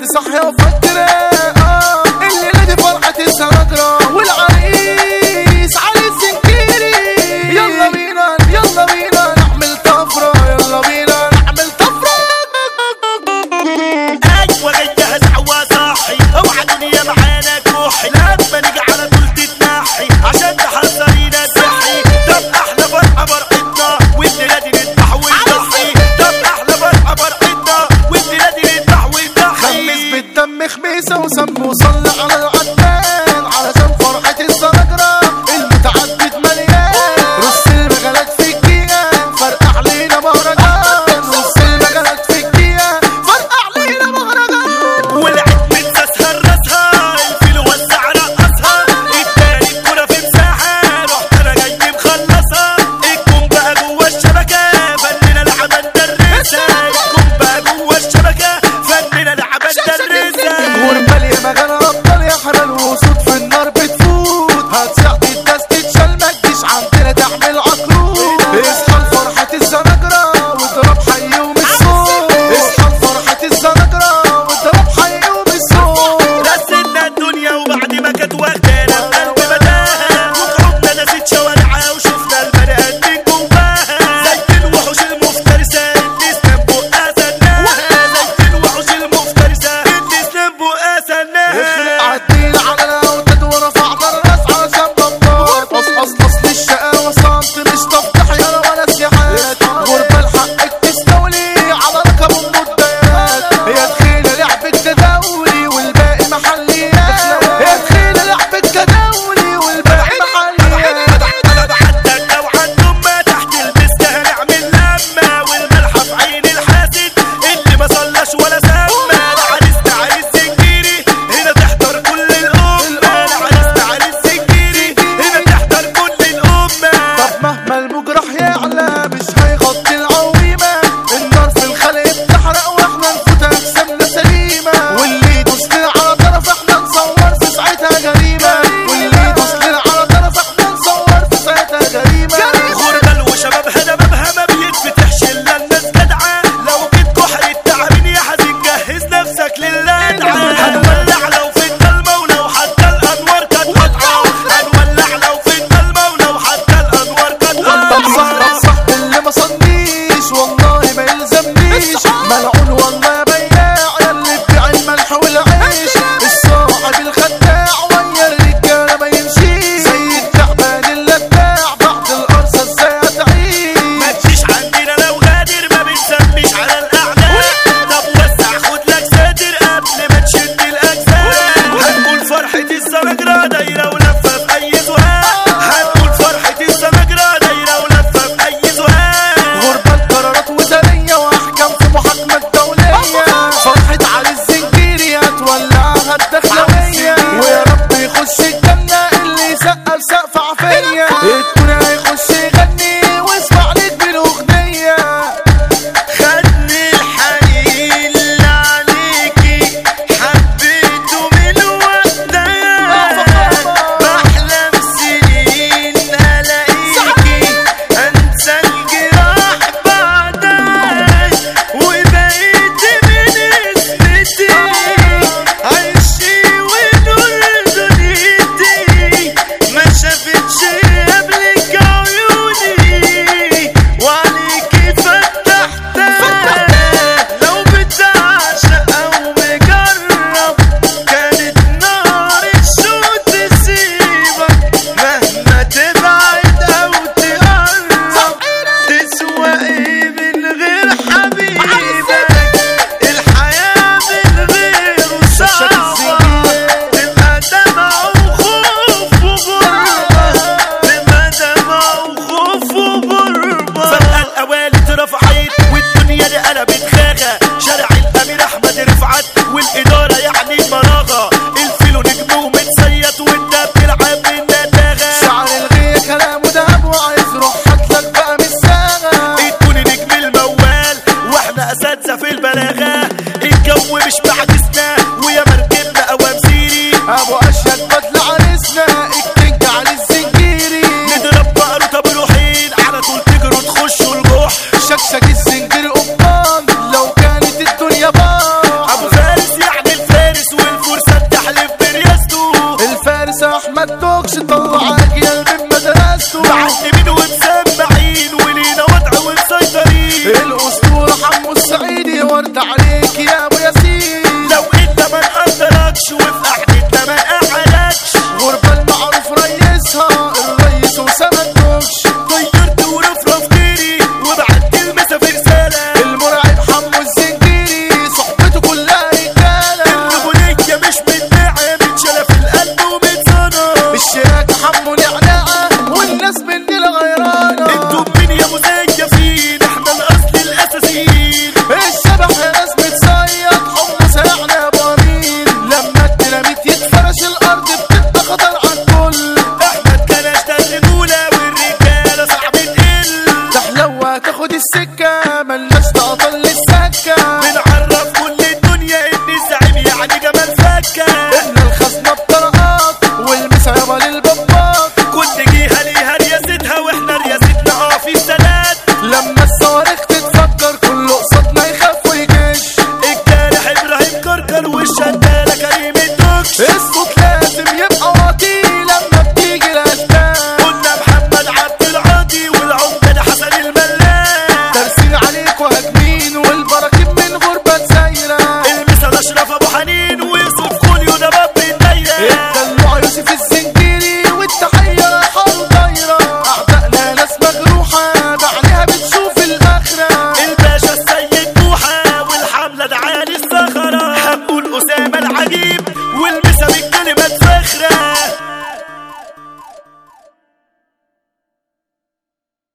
صاحية وفكرة آه الليلة دي فرحة السنجرة والعريس علي الزنكيري يلا بينا يلا بينا نعمل طفرة يلا بينا نعمل طفرة ايوه جاي جاهز عوا صاحي اوعى دنيا معانا كوحي لما نيجي على طول تتنحي عشان تحذرينا تحي طب احلى فرحه فرحتنا والليله دي نذبح ونضحي طب احلى فرحه فرحتنا والليله دي نذبح خمس ونضحي بالدم خميسة وسم وصلي على العدنان علشان فرحة السنجرة المتعدد مليان رص المجالات في الجيان فرقع علينا مهرجان رص المجالات في الجيان فرقع علينا مهرجان ولعت من ساسها راسها الفيل وزع رقصها اداني الكوره في مساحه رحت انا جاي مخلصها الجون بقى جوه الشبكه فننا لعبه ندرسها الجون بقى جوه الشبكه فننا لعبه ندرسها ورمال يا مجال ابطال يا احمد توكش طلعك يا من مدرسته معلمين ومسمعين ولينا وضع ومسيطرين الاسطوره حمو السعيدي ورد عليك يا ابو ياسين لو انت ما نقدركش وفي قعدتنا ما قعدكش غربه المعروف ريسها الريس اسامه التوكش طيرت ورفرف ديري وبعت المسا في رسالة المرعب حمو الزنجيري صحبته كلها رجاله الرجولية مش متباعة متشالة في القلب ومتصنع الشياكه حمو نعناعه والناس مننا غيرانه انتوا مين يا مزيفين احنا الاصل الاساسيين الشبح يا ناس متصيد حمص يعني يا ابو امين لما الديناميت يتفرش الارض بتبقى خطر على الكل احمد كلاش ده الرجولة والرجالة صعب تقل تحلوى تاخد السكه ملناش تعطل للسكه بنعرف كل الدنيا ان الزعيم يعني جمال فكة احنا الخزنه بطرقات والمسا يابا للبابات كل جهة ليها رياستها واحنا رياستنا اه في السنات لما الصواريخ تتفجر كله قصادنا يخاف ويجيش الجارح ابراهيم كركر والشارع